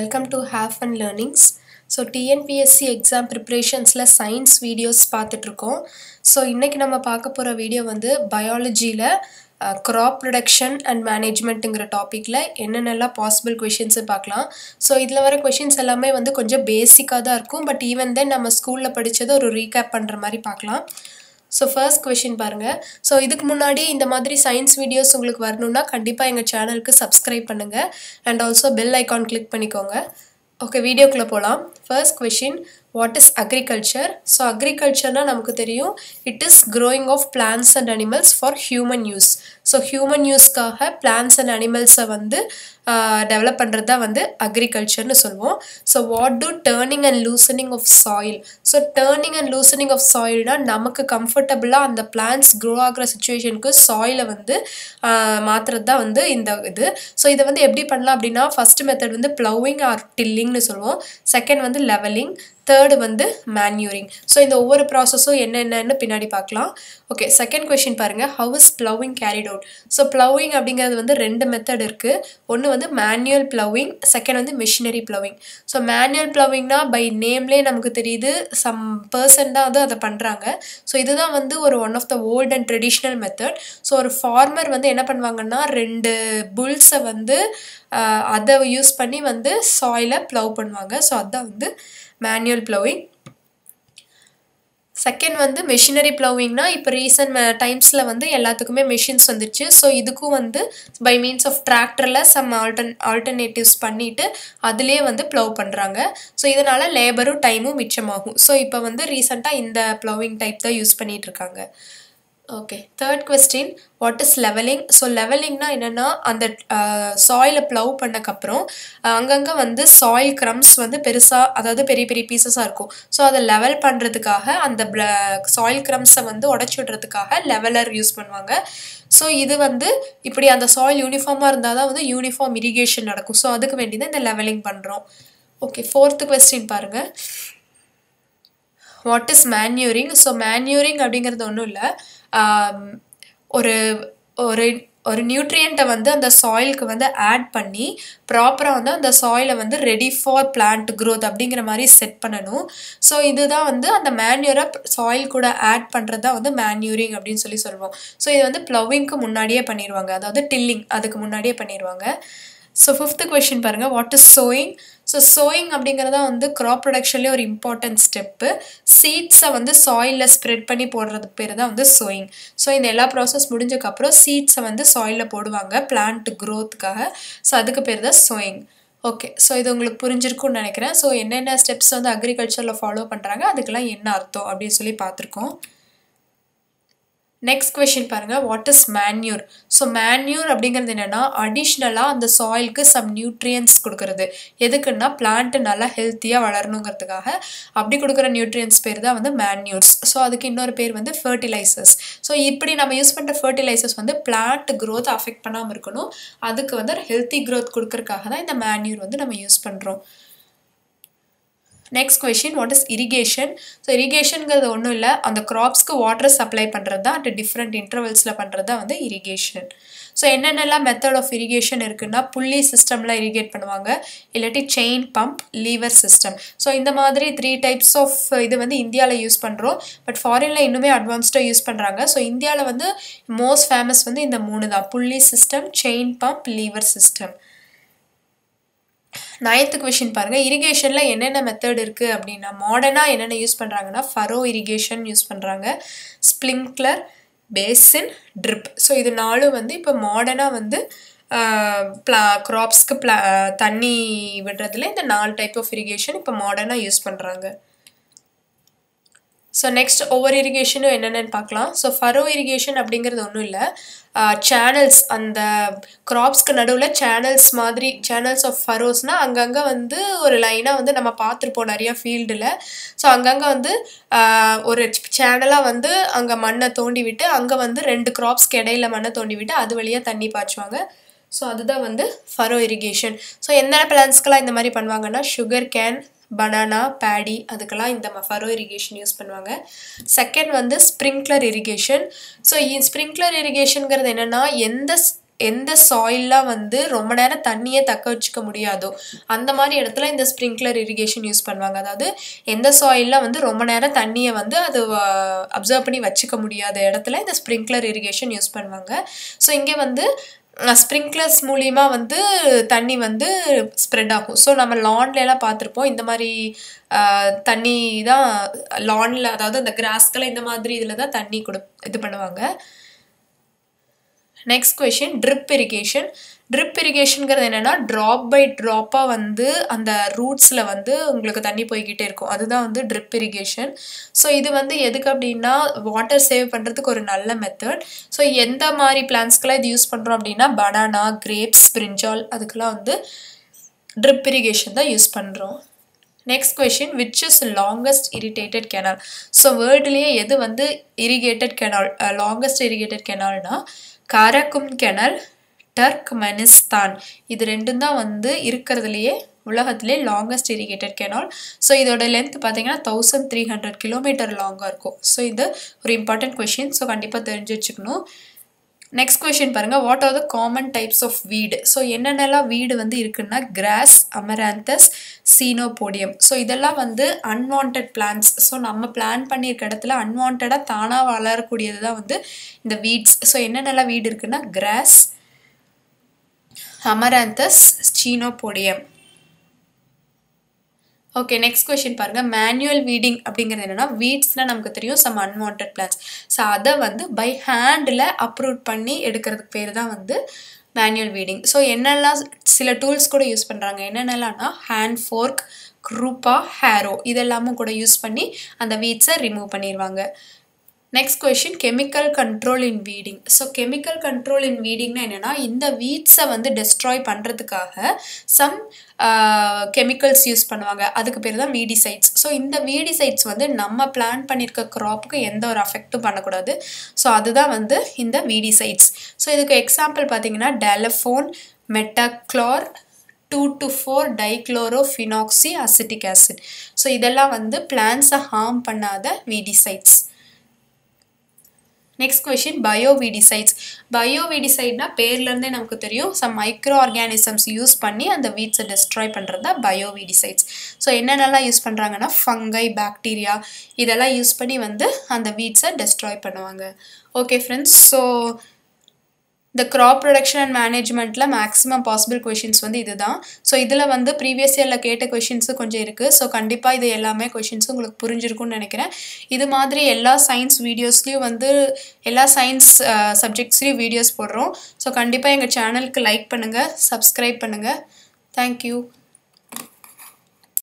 welcome to have and learnings so TNPSC exam ப்ரிப்ரேஷன்ஸில் science videos பார்த்துட்ருக்கோம் so இன்றைக்கி நம்ம பார்க்க போகிற வீடியோ வந்து பயாலஜியில் க்ராப் ப்ரொடக்ஷன் அண்ட் மேனேஜ்மெண்ட்டுங்கிற டாப்பிக்கில் என்னென்னலாம் பாசிபிள் கொஷின்ஸு பார்க்கலாம் ஸோ இதில் வர கொஷின்ஸ் எல்லாமே வந்து கொஞ்சம் பேசிக்காக தான் இருக்கும் பட் ஈவன் தென் நம்ம ஸ்கூலில் படித்ததை ஒரு ரீகேப் பண்ணுற மாதிரி பார்க்கலாம் ஸோ ஃபர்ஸ்ட் கொஷின் பாருங்கள் ஸோ இதுக்கு முன்னாடி இந்த மாதிரி சயின்ஸ் வீடியோஸ் உங்களுக்கு வரணுன்னா கண்டிப்பாக எங்கள் சேனலுக்கு சப்ஸ்கிரைப் பண்ணுங்கள் and also bell icon click பண்ணிக்கோங்க ஓகே வீடியோக்குள்ளே போகலாம் first question what is agriculture so அக்ரிகல்ச்சர்னால் நமக்கு தெரியும் it is growing of plants and animals for human use so human யூஸ்க்காக பிளான்ஸ் அண்ட் அனிமல்ஸை வந்து டெவலப் பண்ணுறது தான் வந்து அக்ரிகல்ச்சர்னு சொல்லுவோம் so what do turning and loosening of soil so turning and loosening of சாயில்னால் நமக்கு கம்ஃபர்டபுளாக அந்த பிளான்ஸ் க்ரோ ஆகிற சுச்சுவேஷனுக்கு சாயிலை வந்து மாற்றுறது தான் வந்து இந்த இது ஸோ இதை வந்து எப்படி பண்ணலாம் அப்படின்னா ஃபஸ்ட் மெத்தட் வந்து ப்ளவிங் ஆர் டில்லிங்னு சொல்லுவோம் செகண்ட் வந்து லெவலிங் தேர்டு வந்து மேன்யூரிங் ஸோ இந்த ஒவ்வொரு ப்ராசஸும் என்னென்னு பின்னாடி பார்க்கலாம் ஓகே செகண்ட் கொஷின் பாருங்கள் how is ploughing carried out so ploughing அப்படிங்கிறது வந்து ரெண்டு மெத்தட் இருக்குது ஒன்று வந்து மேனுவல் ப்ளவிங் செகண்ட் வந்து மிஷினரி ப்ளவிங் ஸோ மேனுவல் ப்ளவிங்னா பை நேம்லேயே நமக்கு தெரியுது சம் பர்சன் தான் வந்து அதை பண்ணுறாங்க ஸோ இதுதான் வந்து ஒரு one of the old and traditional method so ஒரு ஃபார்மர் வந்து என்ன பண்ணுவாங்கன்னா ரெண்டு புல்ஸை வந்து அதை யூஸ் பண்ணி வந்து சாயிலை ப்ளவ் பண்ணுவாங்க ஸோ அதுதான் வந்து மேனுவல் ப்ளவிங் செகண்ட் வந்து மெஷினரி ப்ளவிங்னா இப்போ ரீசன்ட் டைம்ஸில் வந்து எல்லாத்துக்குமே மிஷின்ஸ் வந்துருச்சு ஸோ இதுக்கும் வந்து பை மீன்ஸ் ஆஃப் டிராக்டரில் சம் ஆல்டர்ன் ஆல்டர்னேட்டிவ்ஸ் பண்ணிவிட்டு அதிலே வந்து ப்ளவ் பண்ணுறாங்க ஸோ இதனால் லேபரும் டைமும் மிச்சமாகும் ஸோ இப்போ வந்து ரீசெண்டாக இந்த ப்ளவிங் டைப் தான் யூஸ் பண்ணிகிட்டு இருக்காங்க okay third question what is levelling so லெவலிங்னா என்னென்னா அந்த சாயிலை ப்ளவ் பண்ணக்கப்புறம் அங்கங்கே வந்து சாயில் க்ரம்ஸ் வந்து பெருசாக அதாவது பெரிய பெரிய பீசஸாக இருக்கும் ஸோ அதை லெவல் பண்ணுறதுக்காக அந்த சாயில் க்ரம்ஸை வந்து உடச்சி விடுறதுக்காக லெவலர் யூஸ் பண்ணுவாங்க ஸோ இது வந்து இப்படி அந்த சாயில் யூனிஃபார்மாக இருந்தால் தான் வந்து யூனிஃபார்ம் இரிகேஷன் நடக்கும் ஸோ அதுக்கு வேண்டி தான் இந்த லெவலிங் பண்ணுறோம் ஓகே ஃபோர்த்து கொஸ்டின் பாருங்கள் what is manuring so manuring அப்படிங்கிறது ஒன்றும் இல்லை ஒரு ஒரு ஒரு நியூட்ரியண்ட்டை வந்து அந்த சாயிலுக்கு வந்து ஆட் பண்ணி ப்ராப்பராக வந்து அந்த சாயிலை வந்து ரெடி ஃபார் பிளான்ட் க்ரோத் அப்படிங்கிற மாதிரி செட் பண்ணணும் ஸோ இதுதான் வந்து அந்த மேன்யூரை சாயில் கூட ஆட் பண்ணுறது தான் வந்து மேன்யூரிங் அப்படின்னு சொல்லி சொல்லுவோம் ஸோ இது வந்து ப்ளவிங்க்கு முன்னாடியே பண்ணிடுவாங்க அதாவது டில்லிங் அதுக்கு முன்னாடியே பண்ணிடுவாங்க ஸோ ஃபிஃப்த்து கொஷின் பாருங்கள் what is sowing so sowing அப்படிங்கிறதா வந்து க்ராப் ப்ரொடக்ஷன்லேயே ஒரு இம்பார்ட்டன்ட் ஸ்டெப்பு சீட்ஸை வந்து சாயிலில் ஸ்ப்ரெட் பண்ணி போடுறது பேர் தான் வந்து சோயிங் ஸோ இந்த எல்லா ப்ராசஸ் முடிஞ்சக்கப்புறம் சீட்ஸை வந்து சாயிலில் போடுவாங்க பிளான்ட் க்ரோத்துக்காக ஸோ அதுக்கு பேர் தான் சோயிங் ஓகே ஸோ இது உங்களுக்கு புரிஞ்சிருக்கும்னு நினைக்கிறேன் ஸோ என்னென்ன ஸ்டெப்ஸ் வந்து அக்ரிகல்ச்சரில் ஃபாலோ பண்ணுறாங்க அதுக்கெல்லாம் என்ன அர்த்தம் அப்படின்னு சொல்லி பார்த்துருக்கோம் நெக்ஸ்ட் கொஷின் பாருங்கள் what is manure so manure அப்படிங்கிறது என்னென்னா அடிஷ்னலாக அந்த சாயிலுக்கு சம் நியூட்ரியன்ஸ் கொடுக்குறது எதுக்குன்னா பிளான்ட்டு நல்லா ஹெல்த்தியாக வளரணுங்கிறதுக்காக அப்படி கொடுக்குற நியூட்ரியன்ஸ் பேர் தான் வந்து மேன்யூர்ஸ் ஸோ அதுக்கு இன்னொரு பேர் வந்து ஃபர்டிலைசர்ஸ் ஸோ இப்படி நம்ம யூஸ் பண்ணுற ஃபர்டிலைசர்ஸ் வந்து பிளான்ட் க்ரோத் அஃபெக்ட் பண்ணாமல் இருக்கணும் அதுக்கு வந்து ஹெல்த்தி க்ரோத் கொடுக்கறதுக்காக தான் இந்த மேன்யூர் வந்து நம்ம யூஸ் பண்ணுறோம் next question what is irrigation so இரிகேஷனுங்கிறது ஒன்றும் இல்லை அந்த க்ராப்ஸ்க்கு வாட்டர் சப்ளை பண்ணுறது தான் அட் டிஃப்ரெண்ட் இன்டர்வல்ஸில் பண்ணுறது தான் வந்து இரிகேஷன் ஸோ என்னென்னலாம் மெத்தட் ஆஃப் இரிகேஷன் இருக்குன்னா புள்ளி சிஸ்டமில் இரிகேட் பண்ணுவாங்க இல்லாட்டி chain pump lever system so இந்த மாதிரி த்ரீ டைப்ஸ் ஆஃப் இது வந்து இந்தியாவில் யூஸ் பண்ணுறோம் பட் ஃபாரினில் இன்னுமே அட்வான்ஸ்டாக யூஸ் பண்ணுறாங்க ஸோ இந்தியாவில் வந்து மோஸ்ட் ஃபேமஸ் வந்து இந்த மூணு தான் pulley system chain pump lever system ninth question பாருங்கள் இரிகேஷனில் என்னென்ன மெத்தட் இருக்குது அப்படின்னா மாடர்னாக என்னென்ன யூஸ் பண்ணுறாங்கன்னா ஃபரோ இரிகேஷன் யூஸ் பண்ணுறாங்க ஸ்ப்ளிங்க்லர் பேசின் ட்ரிப் ஸோ இது நாலும் வந்து இப்போ மாடர்னாக வந்து ப்ளா க்ராப்ஸ்க்கு ப்ளா தண்ணி விடுறதுல இந்த நாலு டைப் ஆஃப் இரிகேஷன் இப்போ மாடர்னாக யூஸ் பண்ணுறாங்க ஸோ நெக்ஸ்ட் ஒவ்வொரு இரிகேஷனும் என்னென்னு பார்க்கலாம் ஸோ ஃபரோ இரிகேஷன் அப்படிங்கிறது ஒன்றும் இல்லை சேனல்ஸ் அந்த க்ராப்ஸ்க்கு நடுவில் சேனல்ஸ் மாதிரி சேனல்ஸ் ஆஃப் ஃபரோஸ்னால் அங்கங்கே வந்து ஒரு லைனாக வந்து நம்ம பார்த்துருப்போம் நிறையா ஃபீல்டில் ஸோ அங்கங்கே வந்து ஒரு சேனலாக வந்து அங்கே மண்ணை தோண்டி விட்டு அங்கே வந்து ரெண்டு க்ராப்ஸ்க்கு இடையில மண்ணை தோண்டி விட்டு அது வழியாக தண்ணி பாய்ச்சுவாங்க ஸோ அதுதான் வந்து ஃபரோ இரிகேஷன் ஸோ என்னென்ன பிளான்ஸ்க்கெலாம் இந்த மாதிரி பண்ணுவாங்கன்னா சுகர் கேன் பனானா பேடி அதுக்கெல்லாம் இந்த ஃபரோ இரிகேஷன் யூஸ் பண்ணுவாங்க செகண்ட் வந்து ஸ்ப்ரிங்க்லர் இரிகேஷன் ஸோ ஸ்ப்ரிங்க்லர் இரிகேஷனுங்கிறது என்னென்னா எந்த எந்த சாயில்லாம் வந்து ரொம்ப நேரம் தண்ணியே தக்க வச்சுக்க முடியாதோ அந்த மாதிரி இடத்துல இந்த ஸ்ப்ரிங்க்லர் இரிகேஷன் யூஸ் பண்ணுவாங்க அதாவது எந்த சாயில்லாம் வந்து ரொம்ப நேரம் தண்ணியை வந்து அது அப்சர்வ் பண்ணி வச்சுக்க முடியாத இடத்துல இந்த ஸ்ப்ரிங்க்லர் இரிகேஷன் யூஸ் பண்ணுவாங்க ஸோ இங்கே வந்து ஸ்ப்ரிங்க்லர்ஸ் மூலிமா வந்து தண்ணி வந்து ஸ்ப்ரெட் ஆகும் ஸோ நம்ம லான்லலாம் பார்த்துருப்போம் இந்த மாதிரி ஆஹ், தண்ணி தான் லான்ல அதாவது அந்த கிராஸ்க்கெல்லாம் இந்த மாதிரி இதில் தான் தண்ணி கொடு இது பண்ணுவாங்க next question drip irrigation drip இரிகேஷனுங்கிறது என்னென்னா ட்ராப் பை ட்ராப்பாக வந்து அந்த ரூட்ஸில் வந்து உங்களுக்கு தண்ணி போய்கிட்டே இருக்கும் அதுதான் வந்து ட்ரிப் இரிகேஷன் ஸோ இது வந்து எதுக்கு அப்படின்னா வாட்டர் சேவ் பண்ணுறதுக்கு ஒரு நல்ல மெத்தட் ஸோ எந்த மாதிரி பிளான்ஸ்க்கெல்லாம் இது யூஸ் பண்ணுறோம் அப்படின்னா பனானா கிரேப்ஸ் பிரிஞ்சால் அதுக்கெல்லாம் வந்து ட்ரிப் இரிகேஷன் தான் யூஸ் பண்ணுறோம் next question which is longest irrigated canal so வேர்ல்டுலேயே எது வந்து இரிகேட்டட் கெனால் லாங்கஸ்ட் இரிகேட்டட் கெனால்னா காரக்கும் கெனல் டர்க் மனிஸ்தான் இது ரெண்டும் தான் வந்து இருக்கிறதுலையே உலகத்திலே லாங்கஸ்ட் இரிகேட்டட் கெனால் ஸோ இதோட லென்த் பார்த்தீங்கன்னா தௌசண்ட் த்ரீ ஹண்ட்ரட் கிலோமீட்டர் லாங்காக இருக்கும் ஸோ இது ஒரு இம்பார்ட்டன்ட் கொஷின் ஸோ கண்டிப்பாக தெரிஞ்சு வச்சுக்கணும் நெக்ஸ்ட் கொஷின் பாருங்க what are the common types of weed so என்னென்னலாம் வீடு வந்து இருக்குன்னா கிராஸ் அமராந்தஸ் சீனோபோடியம் ஸோ இதெல்லாம் வந்து அன்வான்ட் பிளான்ஸ் ஸோ நம்ம பிளான் பண்ணியிருக்க இடத்துல அன்வான்டாக தானாக வளரக்கூடியது தான் வந்து இந்த வீட்ஸ் ஸோ என்னென்னலாம் வீடு இருக்குன்னா grass amaranthus chenopodium okay next question பாருங்க மேனுவல் வீடிங் அப்படிங்கிறது என்னன்னா வீட்ஸ்னால் நமக்கு தெரியும் சம் அன்வான்ட் பிளான்ஸ் ஸோ அதை வந்து பை ஹேண்டில் அப்ரூவ் பண்ணி எடுக்கிறதுக்கு பேர் தான் வந்து மேனுவல் வீடிங் ஸோ என்னெல்லாம் சில டூல்ஸ் கூட யூஸ் பண்ணுறாங்க என்னென்னலாம்னா ஹேண்ட் ஃபோர்க் குரூப்பா ஹேரோ இதெல்லாமும் கூட யூஸ் பண்ணி அந்த வீட்ஸை ரிமூவ் பண்ணிடுவாங்க next question chemical control in weeding so chemical control in வீடிங்னா என்னென்னா இந்த வீட்ஸை வந்து டெஸ்ட்ராய் பண்ணுறதுக்காக சம் கெமிக்கல்ஸ் யூஸ் பண்ணுவாங்க அதுக்கு பேர் தான் வீடிசைட்ஸ் ஸோ இந்த வீடிசைட்ஸ் வந்து நம்ம பிளான் பண்ணியிருக்க க்ராப்புக்கு எந்த ஒரு அஃபெக்ட்டும் பண்ணக்கூடாது ஸோ அதுதான் வந்து இந்த வீடிசைட்ஸ் ஸோ இதுக்கு எக்ஸாம்பிள் பார்த்தீங்கன்னா டெலஃபோன் metolachlor two to four dichloro phenoxy acetic acid so இதெல்லாம் வந்து பிளான்ஸை ஹார்ம் பண்ணாத வீடிசைட்ஸ் நெக்ஸ்ட் கொஷின் பயோவிடிசைட்ஸ் பயோவிடிசைட்னா பேர்லேருந்தே நமக்கு தெரியும் சம் மைக்ரோ ஆர்கானிசம்ஸ் யூஸ் பண்ணி அந்த வீட்ஸை டெஸ்ட்ராய் பண்ணுறது தான் பயோவிடிசைட்ஸ் ஸோ என்னென்னலாம் யூஸ் பண்ணுறாங்கன்னா ஃபங்கை பாக்டீரியா இதெல்லாம் யூஸ் பண்ணி வந்து அந்த வீட்ஸை டெஸ்ட்ராய் பண்ணுவாங்க ஓகே ஃப்ரெண்ட்ஸ் ஸோ இந்த க்ராப் ப்ரொடக்ஷன் அண்ட் மேனேஜ்மெண்ட்டில் மேக்ஸிமம் பாசிபிள் கொஷின்ஸ் வந்து இதுதான் ஸோ இதில் வந்து ப்ரீவியஸ் இயரில் கேட்ட கொஷின்ஸு கொஞ்சம் இருக்குது ஸோ கண்டிப்பாக இது எல்லாமே கொஷின்ஸும் உங்களுக்கு புரிஞ்சிருக்கும்னு நினைக்கிறேன் இது மாதிரி எல்லா சயின்ஸ் வீடியோஸ்லேயும் வந்து எல்லா சயின்ஸ் சப்ஜெக்ட்ஸ்லேயும் வீடியோஸ் போடுறோம் ஸோ கண்டிப்பாக எங்கள் சேனலுக்கு லைக் பண்ணுங்கள் சப்ஸ்கிரைப் பண்ணுங்கள் தேங்க்யூ